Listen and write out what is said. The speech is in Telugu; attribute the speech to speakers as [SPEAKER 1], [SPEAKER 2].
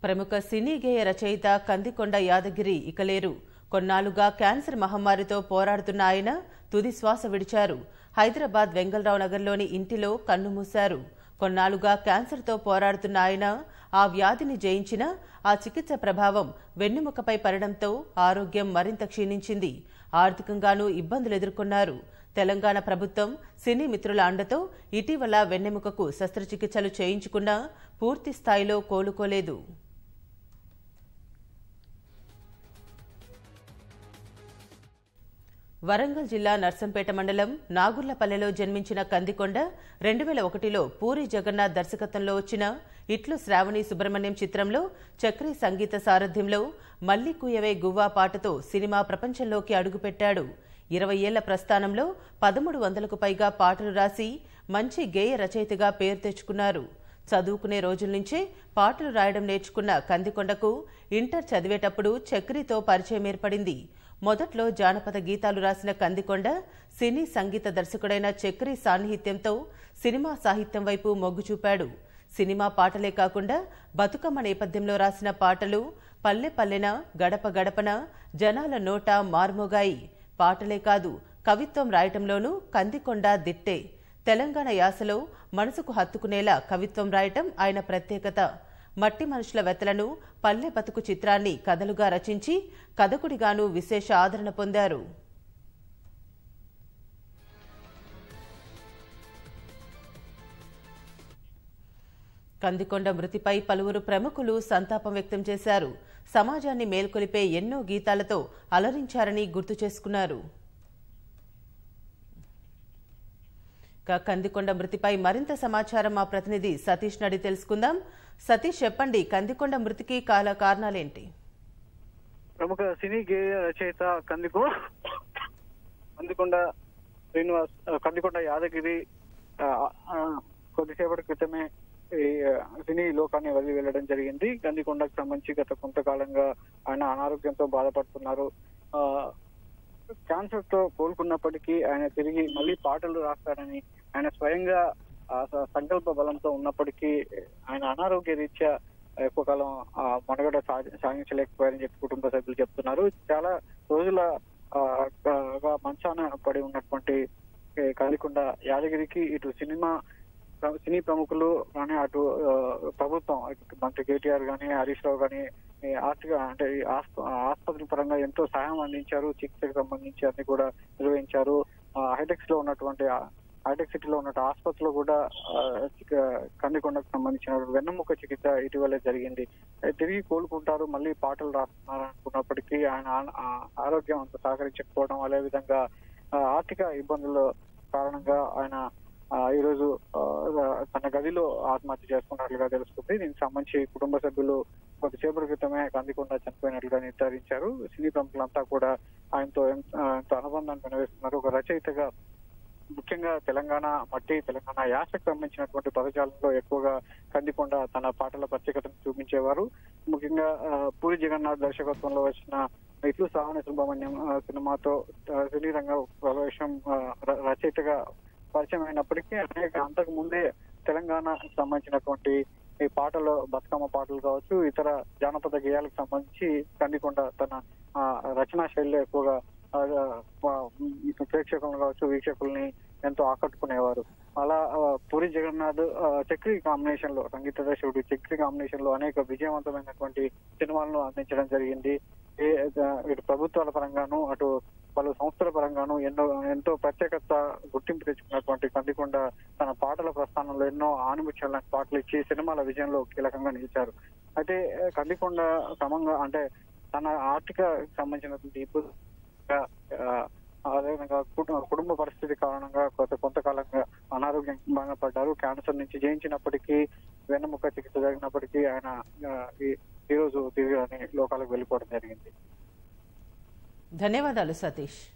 [SPEAKER 1] ప్రముఖ సినీ గేయ రచయిత కందికొండ యాదగిరి ఇక లేరు కొన్నాళ్లుగా క్యాన్సర్ మహమ్మారితో పోరాడుతున్న ఆయన తుది శ్వాస విడిచారు హైదరాబాద్ వెంగళరావు నగర్లోని ఇంటిలో కన్నుమూశారు కొన్నాళ్లుగా క్యాన్సర్తో పోరాడుతున్న ఆయన ఆ వ్యాధిని జయించిన ఆ చికిత్స ప్రభావం వెన్నెముకపై పడడంతో ఆరోగ్యం మరింత క్షీణించింది ఆర్థికంగానూ ఇబ్బందులు ఎదుర్కొన్నారు తెలంగాణ ప్రభుత్వం సినీ మిత్రుల అండతో ఇటీవల వెన్నెముకకు శస్త్రచికిత్సలు చేయించుకున్నా పూర్తి స్థాయిలో కోలుకోలేదు వరంగల్ జిల్లా నర్సంపేట మండలం నాగుర్లపల్లెలో జన్మించిన కందికొండ రెండు వేల ఒకటిలో పూరి జగన్నాథ్ దర్శకత్వంలో వచ్చిన ఇట్లు శ్రావణి సుబ్రహ్మణ్యం చిత్రంలో చక్రీ సంగీత సారథ్యంలో మల్లి కుయవే గువ్వా పాటతో సినిమా ప్రపంచంలోకి అడుగుపెట్టాడు ఇరవై ఏళ్ల ప్రస్థానంలో పదమూడు వందలకు పైగా పాటలు రాసి మంచి గేయ రచయితగా పేరు తెచ్చుకున్నారు చదువుకునే రోజుల నుంచే పాటలు రాయడం నేర్చుకున్న కందికొండకు ఇంటర్ చదివేటప్పుడు చక్రితో పరిచయం ఏర్పడింది మొదట్లో జానపద గీతాలు రాసిన కందికొండ సినీ సంగీత దర్శకుడైన చక్రి సాన్నిహిత్యంతో సినిమా సాహిత్యం వైపు మొగ్గు చూపాడు సినిమా పాటలే కాకుండా బతుకమ్మ నేపథ్యంలో రాసిన పాటలు పల్లె పల్లెన గడప గడపన జనాల నోట మార్మోగాయి పాటలే కాదు కవిత్వం రాయటంలోనూ కందికొండ దిట్టే తెలంగాణ యాసలో మనసుకు హత్తుకునేలా కవిత్వం రాయటం ఆయన ప్రత్యేకత మట్టి మనుషుల వెతలను పల్లె బతుకు చిత్రాన్ని కథలుగా రచించి కథకుడిగాను విశేష ఆదరణ పొందారు కందికొండ మృతిపై పలువురు ప్రముఖులు సంతాపం వ్యక్తం చేశారు సమాజాన్ని మేల్కొలిపే ఎన్నో గీతాలతో అలరించారని గుర్తు చేసుకున్నారు ఇక కందికొండ మృతిపై మరింత సమాచారం మా ప్రతినిధి సతీష్ నడి తెలుసుకుందాం సతీష్ చెప్పండి కందికొండ మృతికి కాల కారణాలేంటి
[SPEAKER 2] ప్రముఖ సినీ గేయ రచయిత కందికో కందికొండ శ్రీనివాస్ ఆ, కందికొండ యాదగిరి ఆ, ఆ, కొద్దిసేపటి క్రితమే ఈ ఆ, సినీ లోకాన్ని వదిలి వెళ్ళడం జరిగింది కందికొండకు సంబంధించి గత కొంతకాలంగా ఆయన అనారోగ్యంతో బాధపడుతున్నారు ఆ క్యాన్సర్ తో కోలుకున్నప్పటికీ ఆయన తిరిగి మళ్ళీ పాటలు రాస్తారని ఆయన స్వయంగా ఆ స- సంకల్ప బలంతో ఉన్నప్పటికీ ఆయన అనారోగ్య రీత్యా ఎక్కువ కాలం ఆ మనుగడ సాగి- సాగించలేకపోయారని చెప్పి కుటుంబ సభ్యులు చెప్తున్నారు చాలా రోజుల ఆ, గా- గా మంచాన పడి ఉన్నటువంటి ఏ, కలికొండ యాదగిరికి ఇటు సినిమా ప్ర- సినీ ప్రముఖులు కానీ అటు ఆ, ప్రభుత్వం ఇటు మంత్రి కేటీఆర్ కానీ హరీష్ రావు కానీ ఈ ఆర్థిక అంటే ఈ ఆస్ప- ఆసుపత్రి పరంగా ఎంతో సహాయం అందించారు చికిత్సకు సంబంధించి అన్ని కూడా నిర్వహించారు హైటెక్స్ లో ఉన్నటువంటి ఆ హైటెక్ సిటీలో ఉన్న ఆసుపత్రిలో కూడా ఆ, చిక- కందికొండకు సంబంధించిన వెన్నెముక చికిత్స ఇటీవలే జరిగింది ఆ, తిరిగి కోలుకుంటారు మళ్ళీ పాటలు రాస్తున్నారు అనుకున్నప్పటికీ ఆయన ఆ- ఆ ఆరోగ్యం అంత సహకరించకపోవడం అదే విధంగా ఆ, ఆర్థిక ఇబ్బందుల కారణంగా ఆయన ఆ, ఈ రోజు ఆ, తన గదిలో ఆత్మహత్య చేసుకున్నట్లుగా తెలుస్తుంది దీనికి సంబంధించి కుటుంబ సభ్యులు కొద్దిసేపటి క్రితమే కందికొండ చనిపోయినట్లుగా నిర్ధారించారు సినీ ప్రముఖులంతా కూడా ఆయనతో ఎం- ఆ, ఎంతో అనుబంధాన్ని కనిపిస్తున్నారు ఒక రచయితగా ముఖ్యంగా తెలంగాణ మట్టి తెలంగాణ యాసకు సంబంధించినటువంటి పదజాలంలో ఎక్కువగా కందికొండ తన పాటల ప్రత్యేకతను చూపించేవారు ముఖ్యంగా ఆ, పూరి జగన్నాథ్ దర్శకత్వంలో వచ్చిన ఇట్లు శ్రావణ సుబ్రహ్మణ్యం ఆ, సినిమాతో ఆ, సినీ రంగ ప్రవేశం ఆ, ర- రచయితగా పరిచయం అయినప్పటికీ అనేక అంతకు ముందే తెలంగాణకు సంబంధించినటువంటి ఈ పాటలు బతుకమ్మ పాటలు కావచ్చు ఇతర జానపద గేయాలకు సంబంధించి కందికొండ తన ఆ, రచనా శైలిలో ఎక్కువగా ఆ, ఆ, ప్రేక్షకులను కావచ్చు వీక్షకుల్ని ఎంతో ఆకట్టుకునేవారు అలా ఆ, పూరి జగన్నాథ్ ఆ, చక్రి కాంబినేషన్ లో సంగీత దర్శకుడు చక్రి కాంబినేషన్ లో అనేక విజయవంతమైనటువంటి సినిమాలను అందించడం జరిగింది ఏ ఆ, ఇటు ప్రభుత్వాల పరంగాను అటు పలు సంస్థల పరంగాను ఎన్నో ఎంతో ప్రత్యేకత గుర్తింపు తెచ్చుకున్నటువంటి కందికొండ తన పాటల ప్రస్థానంలో ఎన్నో ఆనిముత్యాలని పాటలు ఇచ్చి సినిమాల విజయంలో కీలకంగా నిలిచారు అయితే ఆ, కందికొండ క్రమంగా అంటే తన ఆర్థిక సంబంధించినటువంటి ఇప్పుడు ఆ, అదేవిధంగా కుటు- కుటుంబ పరిస్థితి కారణంగా కొంత కొంతకాలంగా అనారోగ్యం బాధపడ్డారు క్యాన్సర్ నుంచి జయించినప్పటికీ వెన్నెముక చికిత్స జరిగినప్పటికీ ఆయన ఆ, ఈ- ఈ రోజు తిరిగి లోకాలకు వెళ్ళిపోవడం జరిగింది
[SPEAKER 1] ధన్యవాదాలు సతీష్